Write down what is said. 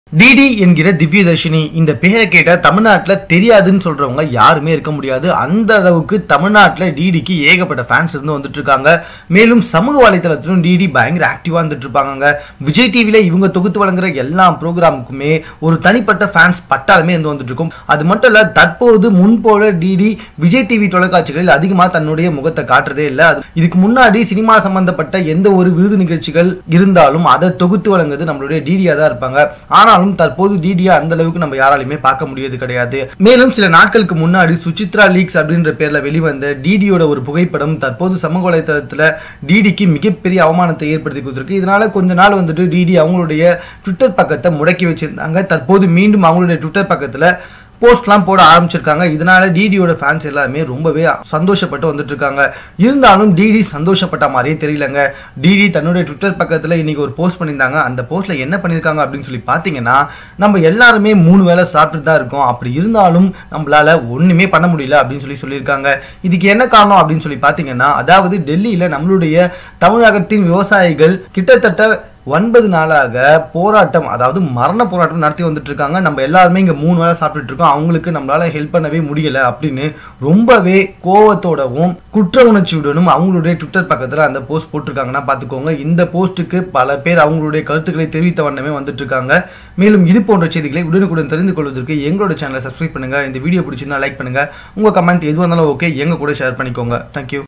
DD என்கிற திவ்யதர்ஷினி இந்த பேரை கேட்ட தமிழ்நாட்டுல தெரியாதுன்னு சொல்றவங்க யாருமே இருக்க முடியாது அந்த அளவுக்கு தமிழ்நாட்டுல டிடிக்கு ஏகப்பட்ட ஃபேன்ஸ் இருந்து வந்துட்டு இருக்காங்க மேலும் சமூக வலைதளத்திலும் டிடி பயங்கர ஆக்டிவா இருந்துட்டு இருப்பாங்க விஜய் டிவில இவங்க தொகுத்து வழங்குற எல்லா ப்ரோக்ராமுக்குமே ஒரு தனிப்பட்ட ஃபேன்ஸ் பட்டாலுமே இருந்து வந்துட்டு இருக்கும் அது மட்டும் இல்ல தற்போது முன்போல டிடி விஜய் டிவி தொலைக்காட்சிகளில் அதிகமா தன்னுடைய முகத்தை காட்டுறதே இல்லை அது இதுக்கு முன்னாடி சினிமா சம்பந்தப்பட்ட எந்த ஒரு விருது நிகழ்ச்சிகள் இருந்தாலும் அதை தொகுத்து வழங்குறது நம்மளுடைய டிடியா தான் இருப்பாங்க ஆனாலும் தற்போது டிடியா அந்த அளவுக்கு நம்ம யாராலையுமே பார்க்க முடியாது கிடையாது மேலும் சில நாட்களுக்கு முன்னாடி சுசித்ரா லீக்ஸ் அப்படின்ற பேர்ல வெளிவந்த டிடியோட ஒரு புகைப்படம் தற்போது சமூக வலைதளத்துல டிடிக்கு மிகப்பெரிய அவமானத்தை ஏற்படுத்தி கொடுத்திருக்கு இதனால கொஞ்ச நாள் வந்துட்டு டிடி அவங்களுடைய ட்விட்டர் பக்கத்தை முடக்கி வச்சிருந்தாங்க தற்போது மீண்டும் அவங்களுடைய ட்விட்டர் பக்கத்துல போஸ்ட்லாம் போட ஆரம்பிச்சிருக்காங்க இதனால டிடியோட ஃபேன்ஸ் எல்லாருமே ரொம்பவே சந்தோஷப்பட்டு வந்துட்டு இருக்காங்க இருந்தாலும் டிடி சந்தோஷப்பட்ட மாதிரியே தெரியலங்க டிடி தன்னுடைய ட்விட்டர் பக்கத்தில் இன்னைக்கு ஒரு போஸ்ட் பண்ணியிருந்தாங்க அந்த போஸ்ட்ல என்ன பண்ணியிருக்காங்க அப்படின்னு சொல்லி பார்த்தீங்கன்னா நம்ம எல்லாருமே மூணு வேளை சாப்பிட்டுட்டு தான் இருக்கோம் அப்படி இருந்தாலும் நம்மளால ஒண்ணுமே பண்ண முடியல அப்படின்னு சொல்லி சொல்லியிருக்காங்க இதுக்கு என்ன காரணம் அப்படின்னு சொல்லி பார்த்தீங்கன்னா அதாவது டெல்லியில நம்மளுடைய தமிழகத்தின் விவசாயிகள் கிட்டத்தட்ட ஒன்பது நாளாக போராட்டம் அதாவது மரண போராட்டம் நடத்தி வந்துட்டு இருக்காங்க நம்ம எல்லாருமே இங்க மூணு வேளை சாப்பிட்டுட்டு இருக்கோம் அவங்களுக்கு நம்மளால ஹெல்ப் பண்ணவே முடியல அப்படின்னு ரொம்பவே கோவத்தோடவும் குற்ற உணர்ச்சியுடனும் அவங்களுடைய ட்விட்டர் பக்கத்துல அந்த போஸ்ட் போட்டிருக்காங்கன்னா பாத்துக்கோங்க இந்த போஸ்ட்டுக்கு பல பேர் அவங்களுடைய கருத்துக்களை தெரிவித்த வண்ணமே வந்துட்டு இருக்காங்க மேலும் இது போன்ற செய்திகளை உடனுக்குடன் தெரிந்து கொள்வதற்கு எங்களோட சேனலை சப்ஸ்கிரைப் பண்ணுங்க இந்த வீடியோ பிடிச்சிருந்தா லைக் பண்ணுங்க உங்க கமெண்ட் எதுவாக இருந்தாலும் ஓகே எங்க கூட ஷேர் பண்ணிக்கோங்க தேங்க்யூ